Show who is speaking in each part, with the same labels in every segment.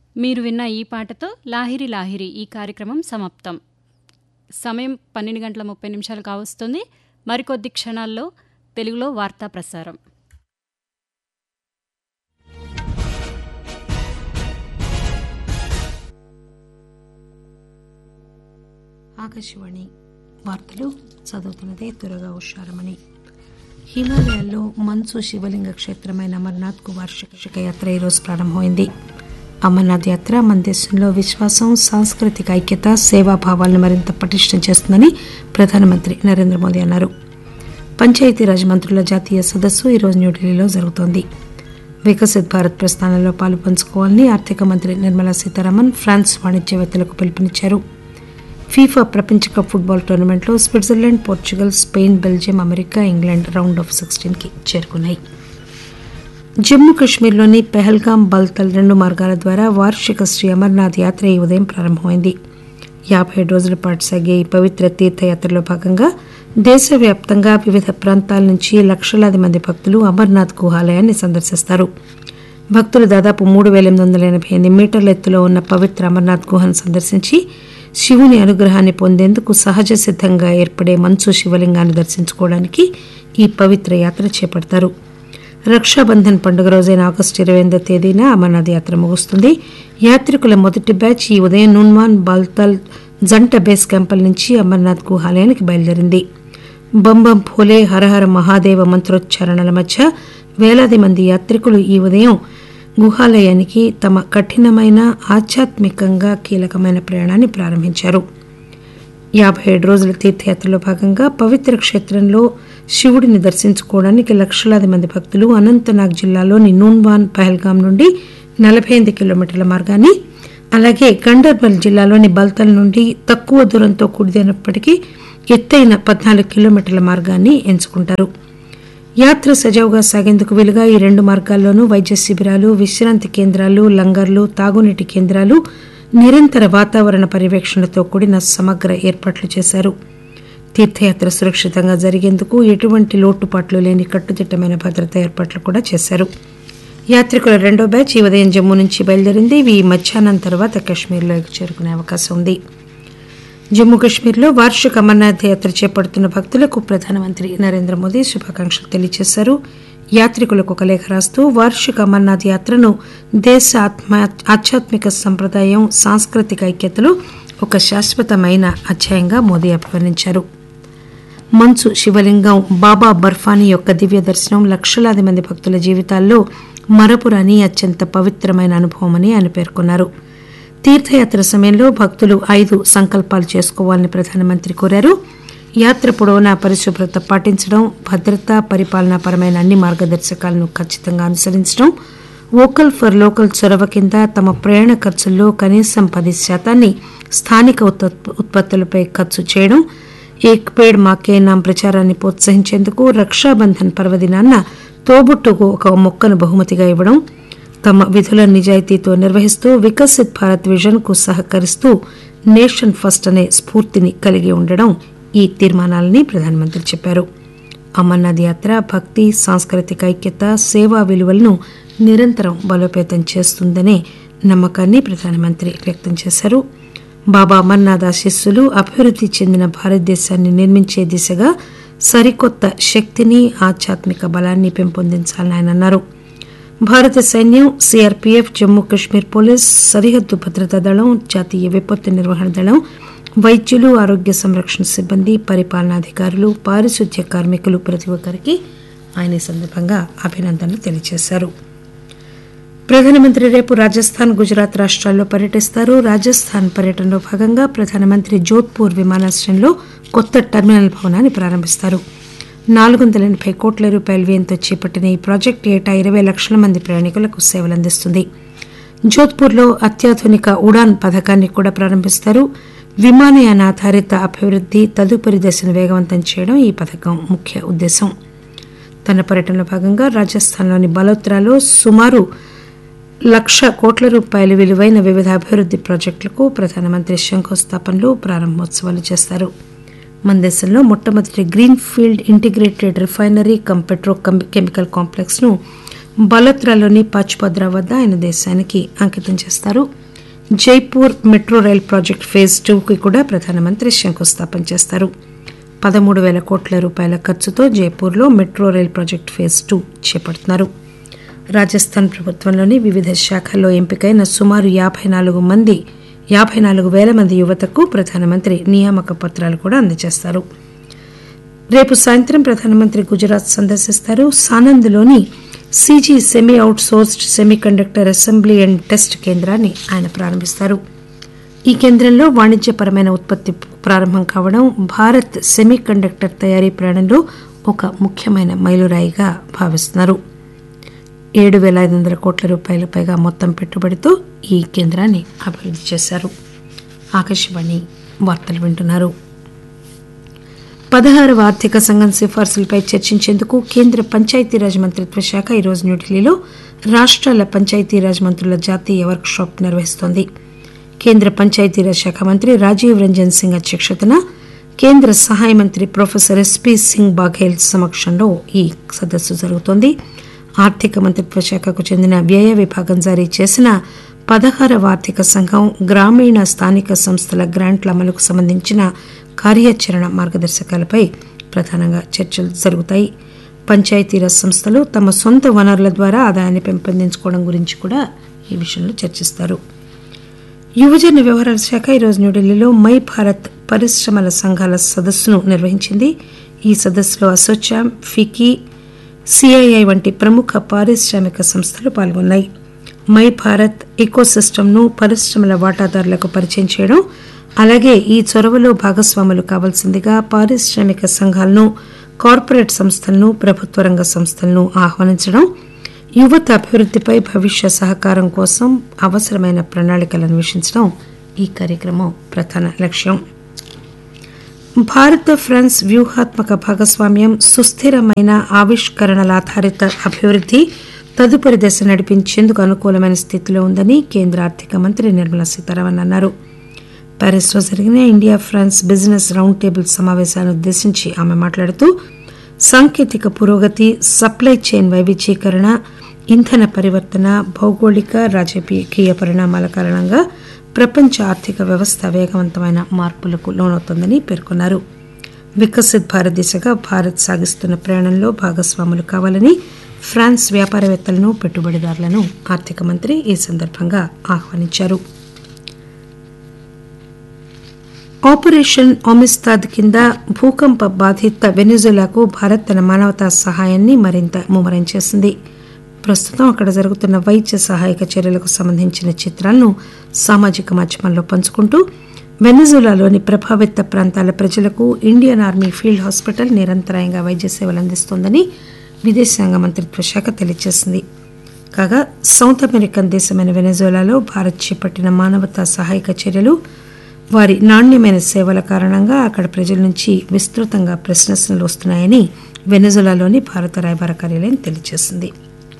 Speaker 1: మీరు విన్న ఈ పాటతో లాహిరి లాహిరి ఈ కార్యక్రమం సమాప్తం సమయం పన్నెండు గంటల ముప్పై నిమిషాలు కావస్తుంది మరికొద్ది క్షణాల్లో తెలుగులో వార్తా ప్రసారం
Speaker 2: ఆకాశవాణి వార్తలు చదువుతున్నదే త్వరగా హుషారమణి హిమాలయాల్లో మంచు శివలింగ క్షేత్రమైన అమర్నాథ్ కు వార్షిక యాత్ర ఈరోజు ప్రారంభమైంది అమర్నాథ్ యాత్ర మన దేశంలో విశ్వాసం సాంస్కృతిక ఐక్యత సేవాభావాలను మరింత పటిష్టం చేస్తుందని ప్రధానమంత్రి నరేంద్ర మోదీ అన్నారు పంచాయతీరాజ్ మంత్రుల జాతీయ సదస్సు ఈరోజు న్యూఢిల్లీలో జరుగుతోంది వికసిత్ భారత్ ప్రస్థానంలో పాలు పంచుకోవాలని ఆర్థిక మంత్రి నిర్మలా సీతారామన్ ఫ్రాన్స్ వాణిజ్యవేత్తలకు పిలుపునిచ్చారు ఫీఫా ప్రపంచ కప్ ఫుట్బాల్ టోర్నమెంట్లో Switzerland Portugal Spain Belgium America England round of సిక్స్టీన్కి చేరుకున్నాయి జమ్మూ కాశ్మీర్లోని పెహల్గాం బల్తల్ రెండు మార్గాల ద్వారా వార్షిక శ్రీ అమర్నాథ్ యాత్ర ఈ ఉదయం ప్రారంభమైంది యాభై ఏడు రోజుల పాటు సాగే ఈ పవిత్ర తీర్థయాత్రలో భాగంగా దేశవ్యాప్తంగా వివిధ ప్రాంతాల నుంచి లక్షలాది మంది భక్తులు అమర్నాథ్ గుహాలయాన్ని సందర్శిస్తారు భక్తులు దాదాపు మూడు వేల ఎనిమిది వందల ఎనభై ఎనిమిది మీటర్ల ఎత్తులో ఉన్న పవిత్ర అమర్నాథ్ గుహను సందర్శించి శివుని అనుగ్రహాన్ని పొందేందుకు సహజ సిద్ధంగా ఏర్పడే మంచు శివలింగాన్ని దర్శించుకోవడానికి ఈ పవిత్ర యాత్ర చేపడతారు రక్షాబంధన్ పండుగ రోజైన ఆగస్టు ఇరవై ఎనిమిదో తేదీన అమర్నాథ్ యాత్ర ముగుస్తుంది యాత్రికుల మొదటి బ్యాచ్ ఈ ఉదయం నూన్వాన్ బాల్తల్ జంట బేస్ క్యాంపుల నుంచి అమర్నాథ్ గుహాలయానికి బయలుదేరింది బంబం భోలే హరహర మహాదేవ మంత్రోచ్చారణల మధ్య వేలాది మంది యాత్రికులు ఈ ఉదయం గుహాలయానికి తమ కఠినమైన ఆధ్యాత్మికంగా కీలకమైన ప్రయాణాన్ని ప్రారంభించారు యాభై ఏడు రోజుల తీర్థయాత్రలో భాగంగా పవిత్ర క్షేత్రంలో శివుడిని దర్శించుకోవడానికి లక్షలాది మంది భక్తులు అనంతనాగ్ జిల్లాలోని నూన్వాన్ పహల్గాం నుండి నలభై ఎనిమిది కిలోమీటర్ల మార్గాన్ని అలాగే గండర్బల్ జిల్లాలోని బల్తల్ నుండి తక్కువ దూరంతో కూడినప్పటికీ ఎత్తైన పద్నాలుగు కిలోమీటర్ల మార్గాన్ని ఎంచుకుంటారు యాత్ర సజావుగా సాగేందుకు వీలుగా ఈ రెండు మార్గాల్లోనూ వైద్య శిబిరాలు విశ్రాంతి కేంద్రాలు లంగర్లు తాగునీటి కేంద్రాలు నిరంతర వాతావరణ పర్యవేక్షణతో కూడిన సమగ్ర ఏర్పాట్లు చేశారు తీర్థయాత్ర సురక్షితంగా జరిగేందుకు ఎటువంటి లోటుపాట్లు లేని కట్టుదిట్టమైన భద్రతా ఏర్పాట్లు కూడా చేశారు యాత్రికుల రెండో బ్యాచ్ ఈ ఉదయం జమ్మూ నుంచి బయలుదేరింది ఇవి మధ్యాహ్నం తర్వాత కాశ్మీర్లో చేరుకునే అవకాశం ఉంది జమ్మూ కాశ్మీర్లో వార్షిక అమర్నాథ్ యాత్ర చేపడుతున్న భక్తులకు ప్రధానమంత్రి నరేంద్ర మోదీ శుభాకాంక్షలు తెలియజేశారు యాత్రికులకు ఒక లేఖ రాస్తూ వార్షిక అమర్నాథ్ యాత్రను దేశ ఆత్మ ఆధ్యాత్మిక సంప్రదాయం సాంస్కృతిక ఐక్యతలో ఒక శాశ్వతమైన అధ్యాయంగా మోదీ అభివర్ణించారు మంచు శివలింగం బాబా బర్ఫానీ యొక్క దివ్య దర్శనం లక్షలాది మంది భక్తుల జీవితాల్లో మరపురాని అత్యంత పవిత్రమైన అనుభవమని ఆయన పేర్కొన్నారు తీర్థయాత్ర సమయంలో భక్తులు ఐదు సంకల్పాలు చేసుకోవాలని ప్రధానమంత్రి కోరారు యాత్ర పొడవునా పరిశుభ్రత పాటించడం భద్రత పరిపాలనాపరమైన అన్ని మార్గదర్శకాలను ఖచ్చితంగా అనుసరించడం వోకల్ ఫర్ లోకల్ చొరవ కింద తమ ప్రయాణ ఖర్చుల్లో కనీసం పది శాతాన్ని స్థానిక ఉత్పత్తులపై ఖర్చు చేయడం ఏక్ పేడ్ మాకే నాం ప్రచారాన్ని ప్రోత్సహించేందుకు రక్షాబంధన్ పర్వదినాన్న తోబుట్టుకు ఒక మొక్కను బహుమతిగా ఇవ్వడం తమ విధుల నిజాయితీతో నిర్వహిస్తూ వికసిత్ భారత్ విజన్ కు సహకరిస్తూ నేషన్ ఫస్ట్ అనే స్ఫూర్తిని కలిగి ఉండడం ఈ తీర్మానాలని ప్రధానమంత్రి చెప్పారు అమర్నాథ్ యాత్ర భక్తి సాంస్కృతిక ఐక్యత సేవా విలువలను నిరంతరం బలోపేతం చేస్తుందనే నమ్మకాన్ని ప్రధానమంత్రి వ్యక్తం చేశారు బాబా అమర్నాథ్ ఆశీస్సులు అభివృద్ధి చెందిన భారతదేశాన్ని నిర్మించే దిశగా సరికొత్త శక్తిని ఆధ్యాత్మిక బలాన్ని పెంపొందించాలని ఆయన అన్నారు భారత సైన్యం సిఆర్పీఎఫ్ జమ్మూ కాశ్మీర్ పోలీస్ సరిహద్దు భద్రతా దళం జాతీయ విపత్తు నిర్వహణ దళం వైద్యులు ఆరోగ్య సంరక్షణ సిబ్బంది పరిపాలనాధికారులు పారిశుద్ధ్య కార్మికులు ప్రతి ఒక్కరికి ఆయన ఈ సందర్భంగా అభినందనలు తెలియజేశారు ప్రధానమంత్రి రేపు రాజస్థాన్ గుజరాత్ రాష్ట్రాల్లో పర్యటిస్తారు రాజస్థాన్ పర్యటనలో భాగంగా ప్రధానమంత్రి జోధ్పూర్ విమానాశ్రయంలో కొత్త టెర్మినల్ భవనాన్ని ప్రారంభిస్తారు నాలుగు వందల ఎనభై కోట్ల రూపాయల వ్యయంతో చేపట్టిన ఈ ప్రాజెక్టు ఏటా ఇరవై లక్షల మంది ప్రయాణికులకు సేవలందిస్తుంది జోధ్పూర్లో అత్యాధునిక ఉడాన్ పథకాన్ని కూడా ప్రారంభిస్తారు విమానయాన ఆధారిత అభివృద్ధి తదుపరి దశను వేగవంతం చేయడం ఈ పథకం ముఖ్య ఉద్దేశం తన పర్యటనలో భాగంగా రాజస్థాన్లోని బలోత్రాలో సుమారు లక్ష కోట్ల రూపాయల విలువైన వివిధ అభివృద్ధి ప్రాజెక్టులకు ప్రధానమంత్రి శంకుస్థాపనలు ప్రారంభోత్సవాలు చేస్తారు మన దేశంలో మొట్టమొదటి green field integrated refinery cum petrochemical complex ను బలోత్రాలోని పాచ్పద్రా వద్ద ఆయన దేశానికి అంకితం చేస్తారు Jaipur metro rail project phase టూకి కూడా ప్రధానమంత్రి శంకుస్థాపన చేస్తారు పదమూడు వేల కోట్ల రూపాయల ఖర్చుతో జైపూర్లో metro rail project phase two చేపడుతున్నారు రాజస్థాన్ ప్రభుత్వంలోని వివిధ శాఖల్లో ఎంపికైన సుమారు యాభై నాలుగు మంది యాభై నాలుగు వేల మంది యువతకు ప్రధానమంత్రి నియామక పత్రాలు కూడా అందజేస్తారు రేపు సాయంత్రం ప్రధానమంత్రి గుజరాత్ సందర్శిస్తారు సానంద్లోని CG semi outsourced semiconductor assembly and test కేంద్రాన్ని ఆయన ప్రారంభిస్తారు ఈ కేంద్రంలో వాణిజ్యపరమైన ఉత్పత్తి ప్రారంభం కావడం భారత్ సెమీ కండక్టర్ తయారీ ప్రయాణంలో ఒక ముఖ్యమైన మైలురాయిగా భావిస్తున్నారు ఏడు వేల ఐదు వందల కోట్ల రూపాయల పైగా మొత్తం పెట్టుబడితో ఈ కేంద్రాన్ని అభివృద్ధి చేశారు ఆకాశవాణి వార్తలు వింటున్నారు పదహారవ ఆర్థిక సంఘం సిఫార్సులపై చర్చించేందుకు కేంద్ర పంచాయతీరాజ్ మంత్రిత్వ శాఖ ఈరోజు న్యూఢిల్లీలో రాష్ట్రాల పంచాయతీరాజ్ మంత్రుల జాతీయ వర్క్ షాప్ నిర్వహిస్తోంది కేంద్ర పంచాయతీరాజ్ శాఖ మంత్రి రాజీవ్ రంజన్ సింగ్ అధ్యక్షతన కేంద్ర సహాయ మంత్రి ప్రొఫెసర్ ఎస్పీ సింగ్ బాఘేల్ సమక్షంలో ఈ సదస్సు జరుగుతోంది ఆర్థిక మంత్రిత్వ శాఖకు చెందిన వ్యయ విభాగం జారీ చేసిన పదహారవ ఆర్థిక సంఘం గ్రామీణ స్థానిక సంస్థల గ్రాంట్ల అమలుకు సంబంధించిన కార్యాచరణ మార్గదర్శకాలపై ప్రధానంగా చర్చలు జరుగుతాయి పంచాయతీరాజ్ సంస్థలు తమ సొంత వనరుల ద్వారా ఆదాయాన్ని పెంపొందించుకోవడం గురించి కూడా ఈ విషయంలో చర్చిస్తారు యువజన వ్యవహారాల శాఖ ఈరోజు న్యూఢిల్లీలో మై భారత్ పరిశ్రమల సంఘాల సదస్సును నిర్వహించింది ఈ సదస్సులో అసోచామ్ ఫికీ సిఐఐ వంటి ప్రముఖ పారిశ్రామిక సంస్థలు పాల్గొన్నాయి మై భారత్ ఎకోసిస్టమ్ను పరిశ్రమల వాటాదారులకు పరిచయం చేయడం అలాగే ఈ చొరవలో భాగస్వాములు కావాల్సిందిగా పారిశ్రామిక సంఘాలను కార్పొరేట్ సంస్థలను ప్రభుత్వ రంగ సంస్థలను ఆహ్వానించడం యువత అభివృద్ధిపై భవిష్య సహకారం కోసం అవసరమైన ప్రణాళికలు అన్వేషించడం ఈ కార్యక్రమం ప్రధాన లక్ష్యం భారత్ ఫ్రాన్స్ వ్యూహాత్మక భాగస్వామ్యం సుస్థిరమైన ఆవిష్కరణల ఆధారిత అభివృద్ధి తదుపరి దశ నడిపించేందుకు అనుకూలమైన స్థితిలో ఉందని కేంద్ర ఆర్థిక మంత్రి నిర్మలా సీతారామన్ అన్నారు ప్యారిస్లో జరిగిన India France business round table సమావేశాన్ని ఉద్దేశించి ఆమె మాట్లాడుతూ సాంకేతిక పురోగతి సప్లై చైన్ వైవిధ్యీకరణ ఇంధన పరివర్తన భౌగోళిక రాజకీయ పరిణామాల కారణంగా ప్రపంచ ఆర్థిక వ్యవస్థ వేగవంతమైన మార్పులకు లోనవుతోందని పేర్కొన్నారు వికసిత్ భారత్ దిశగా భారత్ సాగిస్తున్న ప్రయాణంలో భాగస్వాములు కావాలని ఫ్రాన్స్ వ్యాపారవేత్తలను పెట్టుబడిదారులను ఆర్థిక మంత్రి ఈ సందర్భంగా ఆహ్వానించారు ఆపరేషన్ ఒమిస్తాద్ కింద భూకంప బాధిత వెనిజులాకు భారత్ తన మానవతా సహాయాన్ని మరింత ముమ్మరం చేసింది ప్రస్తుతం అక్కడ జరుగుతున్న వైద్య సహాయక చర్యలకు సంబంధించిన చిత్రాలను సామాజిక మాధ్యమాల్లో పంచుకుంటూ వెనిజులాలోని ప్రభావిత ప్రాంతాల ప్రజలకు ఇండియన్ ఆర్మీ ఫీల్డ్ హాస్పిటల్ నిరంతరాయంగా వైద్య సేవలు అందిస్తోందని విదేశాంగ మంత్రిత్వ శాఖ తెలియజేసింది కాగా సౌత్ అమెరికన్ దేశమైన వెనజులాలో భారత్ చేపట్టిన మానవతా సహాయక చర్యలు వారి నాణ్యమైన సేవల కారణంగా అక్కడ ప్రజల నుంచి విస్తృతంగా ప్రశ్నలు వస్తున్నాయని వెనజులాలోని భారత రాయబార కార్యాలయం తెలియజేసింది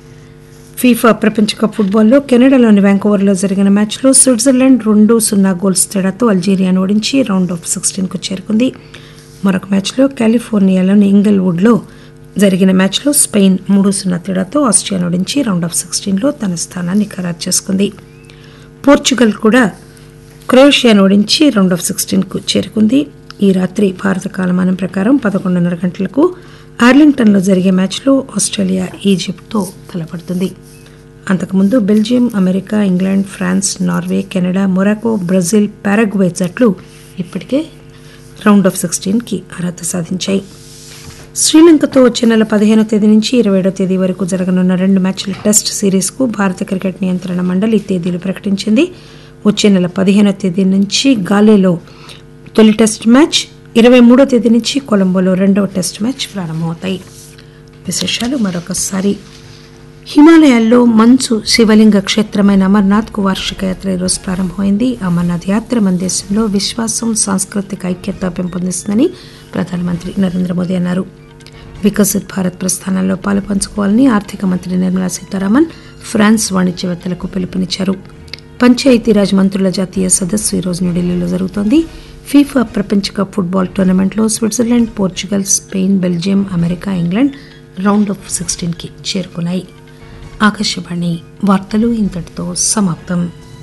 Speaker 2: ఫీఫా ప్రపంచ కప్ ఫుట్బాల్లో కెనడాలోని వ్యాంకోవర్లో జరిగిన మ్యాచ్లో స్విట్జర్లాండ్ రెండు సున్నా గోల్స్ తేడాతో అల్జీరియాను ఓడించి రౌండ్ ఆఫ్ సిక్స్టీన్కు చేరుకుంది మరొక మ్యాచ్లో కాలిఫోర్నియాలోని ఇంగల్వుడ్లో జరిగిన మ్యాచ్లో స్పెయిన్ మూడు సున్నా తేడాతో ఆస్ట్రియాను ఓడించి రౌండ్ ఆఫ్ సిక్స్టీన్లో తన స్థానాన్ని ఖరారు చేసుకుంది పోర్చుగల్ కూడా క్రొయేషియాను ఓడించి రౌండ్ ఆఫ్ సిక్స్టీన్కు చేరుకుంది ఈ రాత్రి భారత కాలమానం ప్రకారం పదకొండున్నర గంటలకు ఆర్లింగ్టన్లో జరిగే మ్యాచ్లో ఆస్ట్రేలియా ఈజిప్ట్తో తలపడుతుంది అంతకుముందు Belgium America England France Norway Canada Morocco Brazil Paraguay జట్లు ఇప్పటికే రౌండ్ ఆఫ్ సిక్స్టీన్కి అర్హత సాధించాయి శ్రీలంకతో వచ్చే నెల పదిహేనో తేదీ నుంచి ఇరవై ఏడో తేదీ వరకు జరగనున్న రెండు మ్యాచ్ల టెస్ట్ సిరీస్కు భారత క్రికెట్ నియంత్రణ మండలి తేదీలు ప్రకటించింది వచ్చే నెల పదిహేనో తేదీ నుంచి గాలేలో తొలి టెస్ట్ మ్యాచ్ ఇరవై మూడో తేదీ నుంచి కొలంబోలో రెండవ టెస్ట్ మ్యాచ్ ప్రారంభమవుతాయి విశేషాలు మరొకసారి హిమాలయాల్లో మంచు శివలింగ క్షేత్రమైన అమర్నాథ్కు వార్షిక యాత్ర ఈరోజు ప్రారంభమైంది అమర్నాథ్ యాత్ర మన దేశంలో విశ్వాసం సాంస్కృతిక ఐక్యత పెంపొందిస్తుందని ప్రధానమంత్రి నరేంద్ర మోదీ అన్నారు వికసిత్ భారత్ ప్రస్థానంలో పాలు పంచుకోవాలని ఆర్థిక మంత్రి నిర్మలా సీతారామన్ ఫ్రాన్స్ వాణిజ్యవేత్తలకు పిలుపునిచ్చారు పంచాయతీరాజ్ మంత్రుల జాతీయ సదస్సు ఈరోజు న్యూఢిల్లీలో జరుగుతోంది ఫీఫా ప్రపంచ కప్ ఫుట్బాల్ టోర్నమెంట్లో Switzerland Portugal Spain Belgium America England round of సిక్స్టీన్కి చేరుకున్నాయి ఆకాశవాణి వార్తలు ఇంతటితో సమాప్తం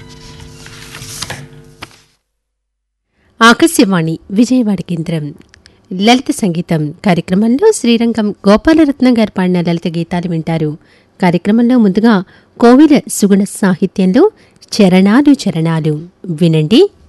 Speaker 3: ఆకాశవాణి విజయవాడ కేంద్రం లలిత సంగీతం కార్యక్రమంలో శ్రీరంగం గోపాలరత్నం గారు పాడిన లలిత గీతాలు వింటారు కార్యక్రమంలో ముందుగా కోవిల సుగుణ సాహిత్యంలో చరణాలు చరణాలు వినండి